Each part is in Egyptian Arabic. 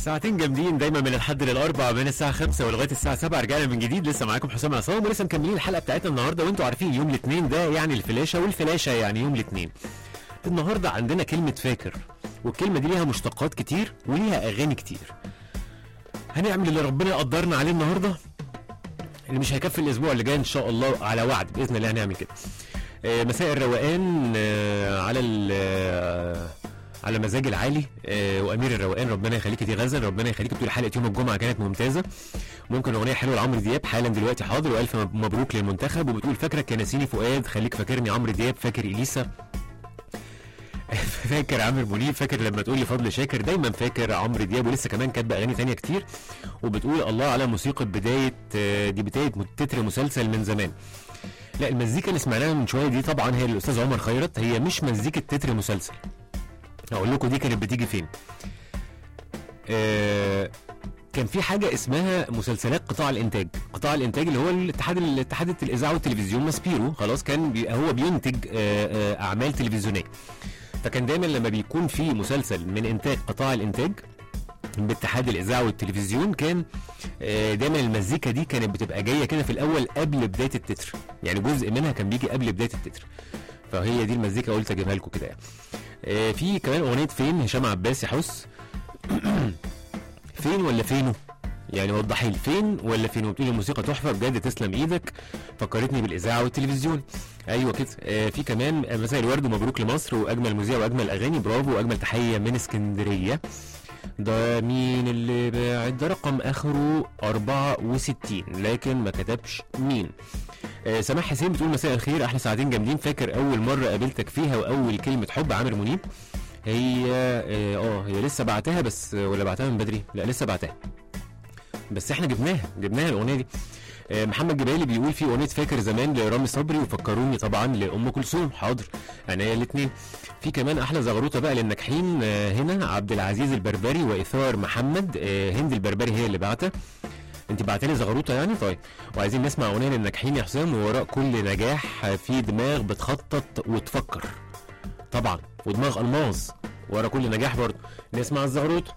ساعتين جامدين دايما من الحد للاربع من الساعه 5 ولغايه الساعه 7 رجعنا من جديد لسه معاكم حسام عصام ولسه مكملين الحلقه بتاعتنا النهارده وانتوا عارفين يوم الاثنين ده يعني الفلاشه والفلاشه يعني يوم الاثنين النهارده عندنا كلمه فاكر والكلمه دي ليها مشتقات كتير وليها اغاني كتير هنعمل اللي ربنا يقدرنا عليه النهارده اللي مش هيكفي الاسبوع اللي جاي ان شاء الله على وعد باذن الله هنعمل كده آه، مساء الروقان آه، على ال- آه، على مزاج العالي آه، وامير الروقان ربنا يخليك دي غزل ربنا يخليك بتقول حلقه يوم الجمعه كانت ممتازه ممكن اغنيه حلوه لعمرو دياب حالا دلوقتي حاضر والف مبروك للمنتخب وبتقول فاكرك يا نسيني فؤاد خليك فاكرني عمرو دياب فاكر اليسا فاكر عامر منيب فاكر لما تقول لي فضل شاكر دايما فاكر عمرو دياب ولسه كمان كاتبه اغاني تانية كتير وبتقول الله على موسيقى بدايه آه، دي بدايه تتر مسلسل من زمان لا المزيكا اللي سمعناها من شويه دي طبعا هي الاستاذ عمر خيرت هي مش مزيكه تتر مسلسل هقول لكم دي كانت بتيجي فين آه كان في حاجه اسمها مسلسلات قطاع الانتاج قطاع الانتاج اللي هو الاتحاد الاتحاد الاذاعه والتلفزيون ماسبيرو خلاص كان بي هو بينتج آه آه اعمال تلفزيونيه فكان دايما لما بيكون في مسلسل من انتاج قطاع الانتاج باتحاد الاذاعه والتلفزيون كان آه، دايما المزيكا دي كانت بتبقى جايه كده في الاول قبل بدايه التتر يعني جزء منها كان بيجي قبل بدايه التتر فهي دي المزيكا قلت اجيبها لكم كده يعني آه، في كمان اغنيه فين هشام عباس يحس فين ولا فينه يعني وضحي لي فين ولا فين وبتقول الموسيقى تحفه بجد تسلم ايدك فكرتني بالاذاعه والتلفزيون ايوه كده آه في كمان آه، مساء الورد ومبروك لمصر واجمل مذيع واجمل اغاني برافو واجمل تحيه من اسكندريه ده مين اللي باعت ده رقم اخره 64 لكن ما كتبش مين آه سماح حسين بتقول مساء الخير احلى ساعتين جامدين فاكر اول مره قابلتك فيها واول كلمه حب عامر منيب هي اه آه، هي لسه بعتها بس ولا بعتها من بدري لا لسه بعتها بس احنا جبناها جبناها الاغنيه دي آه، محمد جبالي بيقول في اغنيه فاكر زمان لرامي صبري وفكروني طبعا لام كلثوم حاضر عينيا الاثنين في كمان احلى زغروطه بقى للناجحين آه، هنا عبد العزيز البربري واثار محمد آه، هند البربري هي اللي بعتها انت بعت لي زغروطه يعني طيب وعايزين نسمع اغنيه للناجحين يا حسام ووراء كل نجاح في دماغ بتخطط وتفكر طبعا ودماغ الماظ ورا كل نجاح برضه نسمع الزغروطه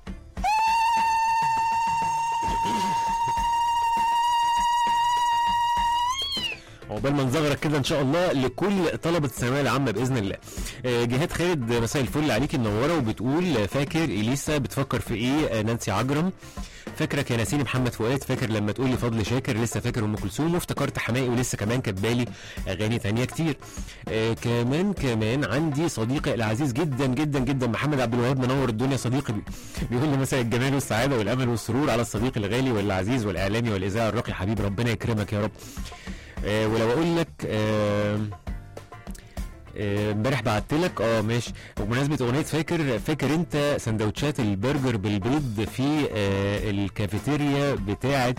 عقبال ما نزغرك كده ان شاء الله لكل طلبه الثانويه العامه باذن الله. آه، جهاد خالد مساء الفل عليكي منوره وبتقول فاكر اليسا بتفكر في ايه آه، نانسي عجرم فاكرك يا نسيني محمد فؤاد فاكر لما تقول لي فضل شاكر لسه فاكر ام كلثوم وافتكرت حماقي ولسه كمان كاتبالي اغاني تانية كتير آه كمان كمان عندي صديقي العزيز جدا جدا جدا محمد عبد الوهاب منور الدنيا صديقي بي- بيقول لي مساء الجمال والسعاده والامل والسرور على الصديق الغالي والعزيز والاعلامي والاذاعي الراقي حبيبي ربنا يكرمك يا رب آه ولو اقول لك آه آه، امبارح بعت لك اه ماشي وبمناسبه اغنيه فاكر فاكر انت سندوتشات البرجر بالبيض في آه الكافيتيريا بتاعه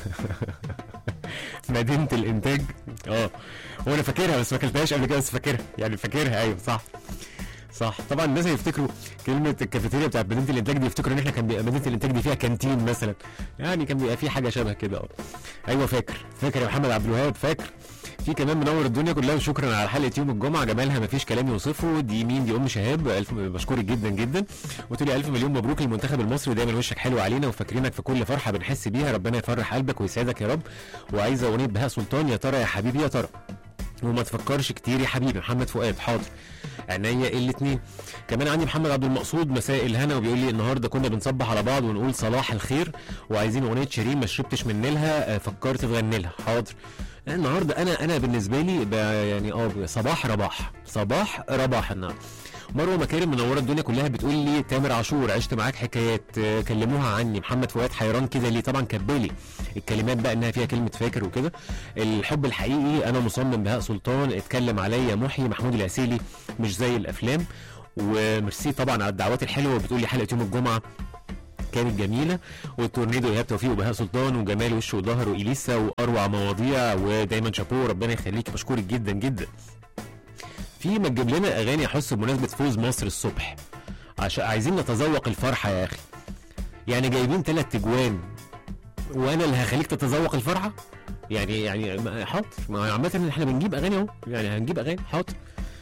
مدينه الانتاج اه هو انا فاكرها بس ما اكلتهاش قبل كده بس فاكرها يعني فاكرها ايوه صح صح طبعا الناس هيفتكروا كلمه الكافيتيريا بتاعت مدينه الانتاج دي يفتكروا ان احنا كان بيبقى مدينه الانتاج دي فيها كانتين مثلا يعني كان بيبقى في حاجه شبه كده اه ايوه فاكر فاكر يا محمد عبد الوهاب فاكر في كمان منور الدنيا كلها وشكرا على حلقه يوم الجمعه جمالها مفيش كلام يوصفه دي مين دي ام شهاب الف بشكرك جدا جدا وتقولي الف مليون مبروك للمنتخب المصري ودايما وشك حلو علينا وفاكرينك في كل فرحه بنحس بيها ربنا يفرح قلبك ويسعدك يا رب وعايزه اغنيه بهاء سلطان يا ترى يا حبيبي يا ترى وما تفكرش كتير يا حبيبي محمد فؤاد حاضر عينيا الاثنين كمان عندي محمد عبد المقصود مساء الهنا وبيقول لي النهارده كنا بنصبح على بعض ونقول صلاح الخير وعايزين اغنيه شيرين ما شربتش من نيلها آه، فكرت تغني لها حاضر النهارده انا انا بالنسبه لي ب- يعني اه صباح رباح صباح رباح النهارده مروه مكارم منوره الدنيا كلها بتقول لي تامر عاشور عشت معاك حكايات آه، كلموها عني محمد فؤاد حيران كده ليه طبعا كبالي الكلمات بقى انها فيها كلمه فاكر وكده الحب الحقيقي انا مصمم بهاء سلطان اتكلم عليا محيي محمود العسيلي مش زي الافلام وميرسي طبعا على الدعوات الحلوه وبتقول لي حلقه يوم الجمعه كانت جميله والتورنيدو ايهاب توفيق وبهاء سلطان وجمال وش وظهر واليسا واروع مواضيع ودايما شابوه ربنا يخليك بشكرك جدا جدا في ما تجيب لنا اغاني احس بمناسبه فوز مصر الصبح عشان عايزين نتذوق الفرحه يا اخي يعني جايبين ثلاث تجوان وانا اللي هخليك تتذوق الفرحه يعني يعني ما- حاضر ما عامه احنا بنجيب اغاني اهو يعني هنجيب اغاني حاضر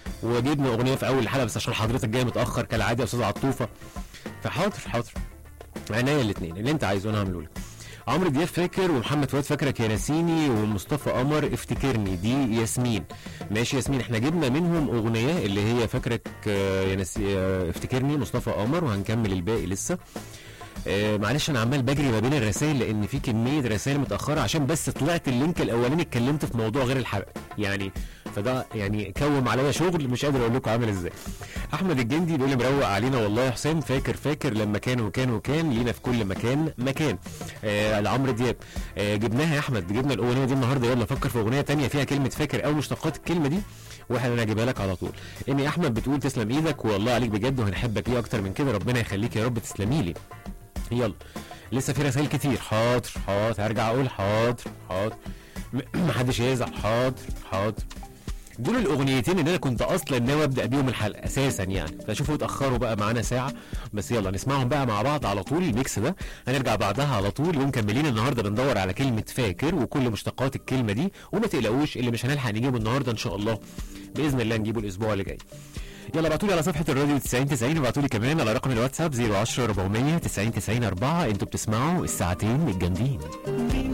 وجبنا اغنيه في اول الحلقه بس عشان حضرتك جاي متاخر كالعاده يا استاذ عطوفه فحاضر حاضر عينيا الاثنين اللي انت عايزه انا هعمله لك عمرو دياب فاكر ومحمد فؤاد فاكرك يا نسيني ومصطفى قمر افتكرني دي ياسمين ماشي ياسمين احنا جبنا منهم اغنيه اللي هي فاكرك آه، يا نسي آه، افتكرني مصطفى قمر وهنكمل الباقي لسه آه معلش انا عمال بجري ما بين الرسائل لان في كميه رسائل متاخره عشان بس طلعت اللينك الاولاني اتكلمت في موضوع غير الحلقه يعني فده يعني كوم عليا شغل مش قادر اقول لكم عامل ازاي احمد الجندي بيقول لي مروق علينا والله يا حسام فاكر فاكر لما كان وكان وكان لينا في كل مكان مكان آه لعمرو دياب آه جبناها يا احمد جبنا الاغنيه دي النهارده يلا فكر في اغنيه تانية فيها كلمه فاكر او مشتقات الكلمه دي واحنا انا اجيبها لك على طول اني احمد بتقول تسلم ايدك والله عليك بجد وهنحبك ليه اكتر من كده ربنا يخليك يا رب تسلمي لي يلا لسه في رسائل كتير حاضر حاضر هرجع اقول حاضر حاضر م- محدش يزعل حاضر حاضر دول الاغنيتين اللي انا كنت اصلا ناوي ابدا بيهم الحلقه اساسا يعني فشوفوا اتاخروا بقى معانا ساعه بس يلا نسمعهم بقى مع بعض على طول الميكس ده هنرجع بعدها على طول ومكملين النهارده بندور على كلمه فاكر وكل مشتقات الكلمه دي وما تقلقوش اللي مش هنلحق نجيبه النهارده ان شاء الله باذن الله نجيبه الاسبوع اللي جاي يلا ابعتوا لي على صفحه الراديو 90 90 وابعتوا لي كمان على رقم الواتساب 010 400 90 90 4 انتوا بتسمعوا الساعتين الجامدين